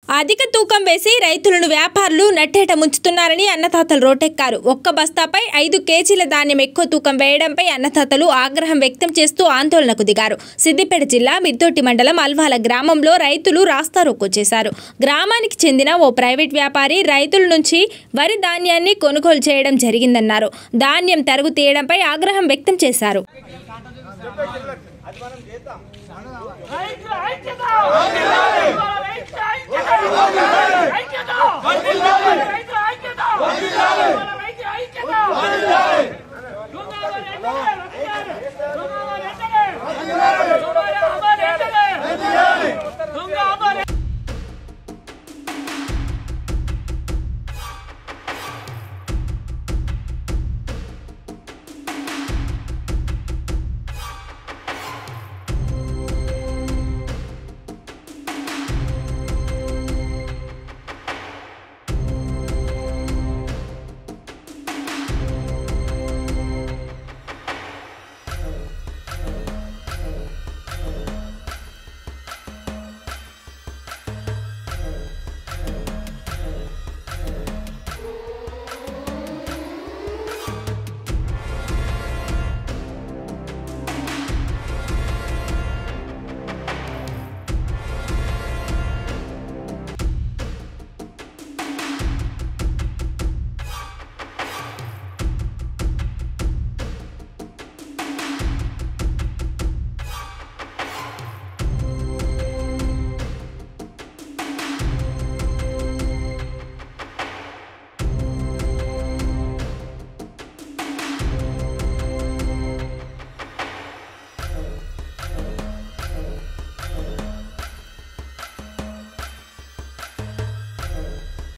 అధిక తూకం వేసి రైతులను వ్యాపారులు నట్టేట ముంచుతున్నారని అన్నదాతలు రోటెక్కారు ఒక్క బస్తాపై ఐదు కేజీల ధాన్యం ఎక్కువ తూకం వేయడంపై అన్నదాతలు ఆగ్రహం వ్యక్తం చేస్తూ ఆందోళనకు దిగారు సిద్దిపేట జిల్లా మిద్దొట్టి మండలం అల్వాల గ్రామంలో రైతులు రాస్తారోకో చేశారు గ్రామానికి చెందిన ఓ ప్రైవేట్ వ్యాపారి రైతుల నుంచి వరి ధాన్యాన్ని కొనుగోలు చేయడం జరిగిందన్నారు ధాన్యం తరుగు తీయడంపై ఆగ్రహం వ్యక్తం చేశారు ఐక్య ఐక్యత ఐక్య ఐక్యత ఐక్యత ఐక్యత ఐక్యత ఐక్యత